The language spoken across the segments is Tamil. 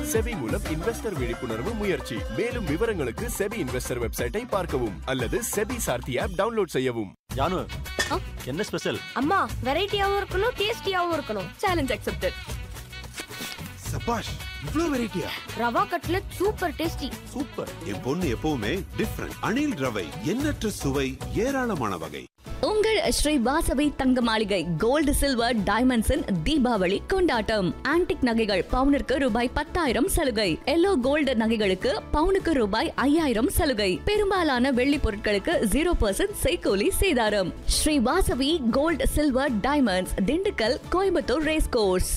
செபி மூலம் இன்வெஸ்டர் விழிப்புணர்வு முயற்சி மேலும் விவரங்களுக்கு செபி இன்வெஸ்டர் வெப்சைட்டை பார்க்கவும் அல்லது செபி சார்த்தி ஆப் டவுன்லோட் செய்யவும் ஜானு ஆ? என்ன ஸ்பெஷல் அம்மா வெரைட்டியாவும் இருக்கணும் டேஸ்டியாவும் இருக்கணும் சேலஞ்ச் அக்செப்டட் சபாஷ் இவ்ளோ வெரைட்டியா rava cutlet super tasty super என் பொண்ணு எப்பவுமே டிஃப்ரெண்ட் அணில் ரவை எண்ணற்ற சுவை ஏராளமான வகை உங்கள் ஸ்ரீ வாசவி தங்க மாளிகை கோல்டு சில்வர் டைமண்ட்ஸின் தீபாவளி கொண்டாட்டம் ஆன்டிக் நகைகள் பவுனிற்கு ரூபாய் பத்தாயிரம் சலுகை எல்லோ கோல்டு நகைகளுக்கு பவுனுக்கு ரூபாய் ஐயாயிரம் சலுகை பெரும்பாலான வெள்ளி பொருட்களுக்கு ஜீரோ பர்சன்ட் செய்கூலி சேதாரம் Sri Vasavi gold silver diamonds Dindigul Coimbatore race course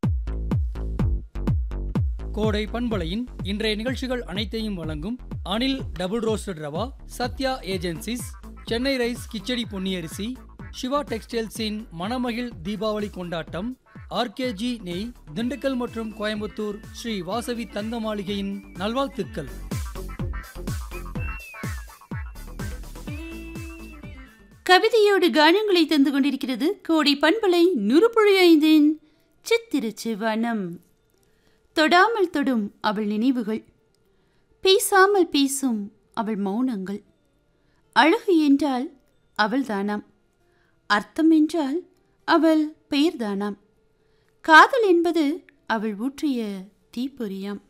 Kodai பண்பலையின் இன்றைய நிகழ்ச்சிகள் அனைத்தையும் வழங்கும் Anil double roasted rava Sathya agencies Chennai rice khichdi பொன்னியரிசி சிவா டெக்ஸ்டைல்ஸின் மணமகிழ் தீபாவளி கொண்டாட்டம் ஆர்கேஜி நெய் திண்டுக்கல் மற்றும் கோயம்புத்தூர் ஸ்ரீ வாசவி தங்க மாளிகையின் நல்வாழ்த்துக்கள் கவிதையோடு கானங்களை தந்து கொண்டிருக்கிறது கோடி பண்பலை நுறுப்புழி ஐந்தின் சித்திரச்சு வனம் தொடாமல் தொடும் அவள் நினைவுகள் பேசாமல் பேசும் அவள் மௌனங்கள் அழகு என்றால் அவள்தானாம் அர்த்தம் என்றால் அவள் பெயர்தானாம் காதல் என்பது அவள் ஊற்றிய தீப்பொறியாம்